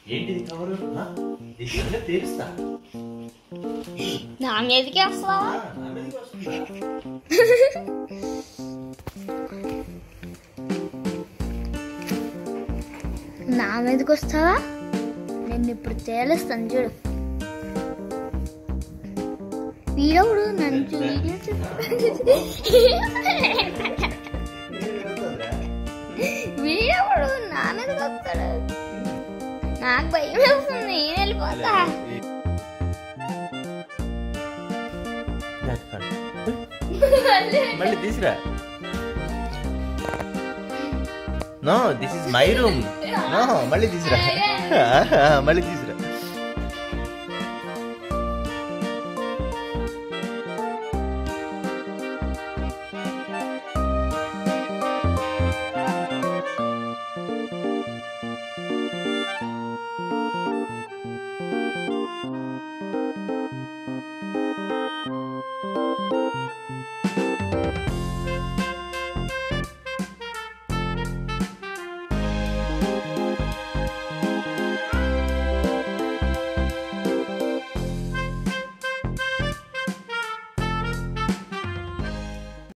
ఏంటిది కవరు ఆ? దీని సంగతి తీరుస్తా నా మీదకి వస్తావా ఆ, నా మీదకి వస్తుందా? నా మీదకి వస్తావా నేను ఇప్పుడు తేలుస్తాను చూడు వీడవుడు నన్ను చూ- వీడియో ఏమవుతుందిరా? వీడవుడు నా మీదకి వస్తాడు నాకు భయం వేస్తుంది నేను వెళ్ళిపోతా జాగ్రత్త. మళ్ళీ తీసురా no this is my room no మళ్ళీ తీసురా మళ్ళీ తీసురా